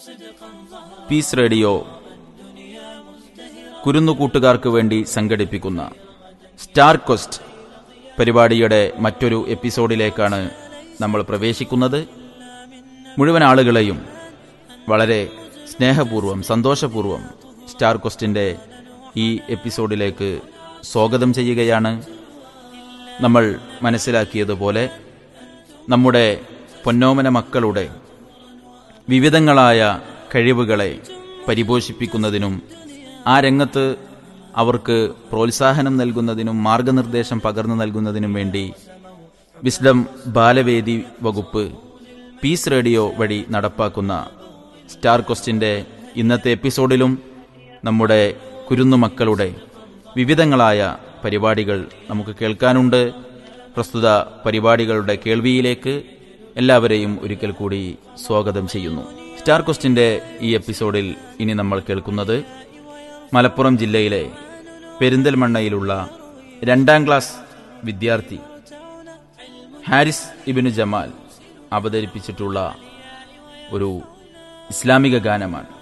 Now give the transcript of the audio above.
piece radio കുരുന്നു കൂട്ടുകാർക്ക് വേണ്ടി സംഘടിപ്പിക്കുന്ന സ്റ്റാർ ക്വസ്റ്റ് പരിപാടിയുടെ മറ്റൊരു എപ്പിസോഡിലേക്കാണ് നമ്മൾ പ്രവേശിക്കുന്നത് മുഴുവൻ ആളുകളെയും വളരെ സ്നേഹപൂർവ്വം സന്തോഷപൂർവ്വം സ്റ്റാർ ക്വസ്റ്റിന്റെ ഈ എപ്പിസോഡിലേക്ക് സ്വാഗതം ചെയ്യുകയാണ് നമ്മൾ മനസ്സിലാക്കിയതുപോലെ നമ്മുടെ പൊന്നോമന മക്കളുടെ വിവിധങ്ങളായ കഴിവുകളെ പരിപോഷിപ്പിക്കുന്നതിനും ആ രംഗത്ത് അവർക്ക് പ്രോത്സാഹനം നൽകുന്നതിനും മാർഗനിർദ്ദേശം പകർന്നു നൽകുന്നതിനും വേണ്ടി വിസ്ഡം ബാലവേദി വകുപ്പ് പീസ് റേഡിയോ വഴി നടപ്പാക്കുന്ന സ്റ്റാർ ക്വസ്റ്റിന്റെ ഇന്നത്തെ എപ്പിസോഡിലും നമ്മുടെ കുരുന്നു മക്കളുടെ വിവിധങ്ങളായ പരിപാടികൾ നമുക്ക് കേൾക്കാനുണ്ട് പ്രസ്തുത പരിപാടികളുടെ കേൾവിയിലേക്ക് എല്ലാവരെയും ഒരിക്കൽ കൂടി സ്വാഗതം ചെയ്യുന്നു സ്റ്റാർ ക്വസ്റ്റിന്റെ ഈ എപ്പിസോഡിൽ ഇനി നമ്മൾ കേൾക്കുന്നത് മലപ്പുറം ജില്ലയിലെ പെരിന്തൽമണ്ണയിലുള്ള രണ്ടാം ക്ലാസ് വിദ്യാർത്ഥി ഹാരിസ് ഇബിനു ജമാൽ അവതരിപ്പിച്ചിട്ടുള്ള ഒരു ഇസ്ലാമിക ഗാനമാണ്